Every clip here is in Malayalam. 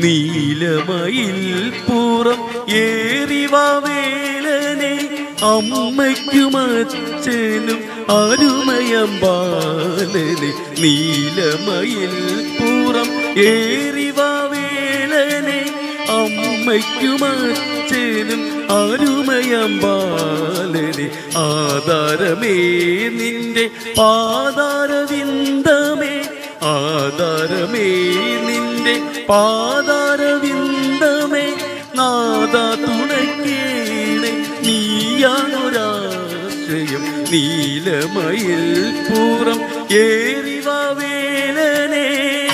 നീലമയിൽ പുറം ഏറിവാവേലനെ അമ്മയ്ക്കും അച്ഛനും അരുമയമ്പാലനെ നീലമയിൽ പുറം ഏറിവാവേലനെ അമ്മയ്ക്കും അച്ഛനും അരുമയമ്പാലനെ ആധാരമേ നിന്റെ പാതാരവിന്ദമേ ആധാരമേ നിന്റെ പാതാരവിന്ദമേ നാദ തുണക്കേണേ നീയാണൊരാശ്രയം നീലമയിൽ പൂറം ഏറിവാവേലനേ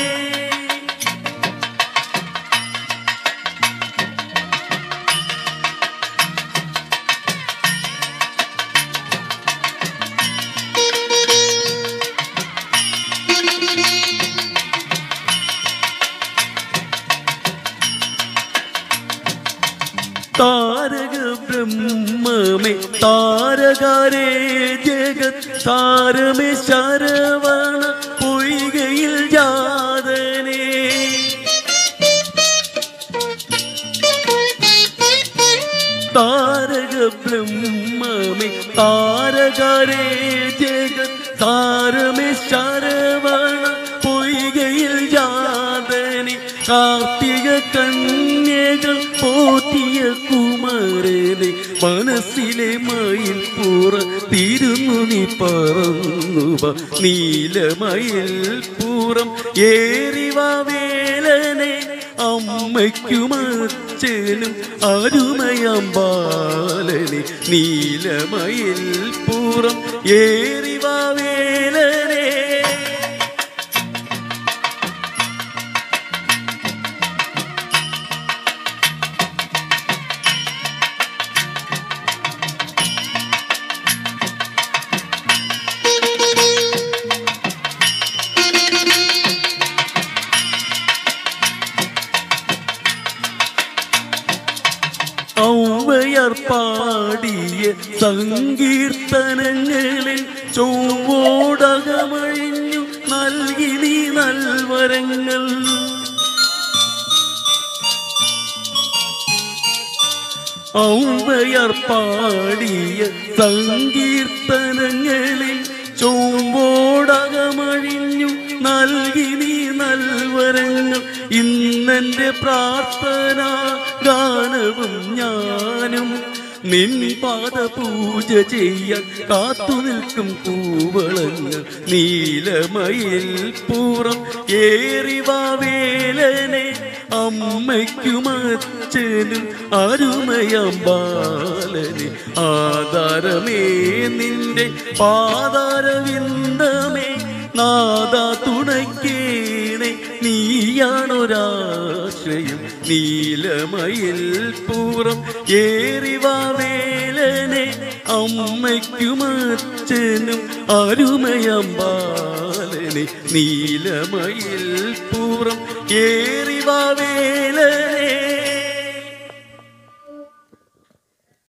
താരക ബ്രഹ്മമേ താരകാരേ ജഗത് താരമേ ശരവണ പൊയ്കയിൽ ജാതനേ താരക ബ്രഹ്മമേ താരകാരേ ജഗത് താരമേ ശരവണ പൊയ്കയിൽ ജാതനി കാർത്തിക കന്യകൾ പോറ്റിയ കുമാരനെ മനസ്സിലെ മയിൽ പൂറ തിരുന്നു നീ പറന്നുവ നീലമയിൽ പൂറം ഏറിവാവേലനെ അമ്മയ്ക്കും അച്ഛനും അരുമയമ്പാലനെ നീലമയിൽ പൂറം ഏറിവാവേലനെ ഔവയർ പാടിയ സങ്കീർത്തനങ്ങളിൽ ചൊവ്വോടകമഴിഞ്ഞു നൽകി നീ നൽവരങ്ങൾ ഔവയർ പാടിയ സങ്കീർത്തനങ്ങളിൽ ചൊവ്വോടകമഴിഞ്ഞു നൽകി നീ നൽവരങ്ങൾ ഇന്നെന്റെ പ്രാർത്ഥന ഗാനവും ഞാനും നിൻ പാദ പൂജ ചെയ്യാൻ കാത്തു നിൽക്കും പൂവളങ്ങൾ നീലമയിൽ പൂറം ഏറിവാവേലനെ അമ്മയ്ക്കും അച്ഛനും അരുമയമ്പാലനെ ആധാരമേ നിന്റെ പാതാരവിന്ദമേ നാദ തുണയ്ക്കേണേ നീയാണൊരാശ്രയം നീലമയിൽ പൂറം ഏറിവാവേലനെ അമ്മയ്ക്കും അച്ഛനും അരുമയമ്പാലനെ നീലമയിൽ പൂറം ഏറിവാവേലനെ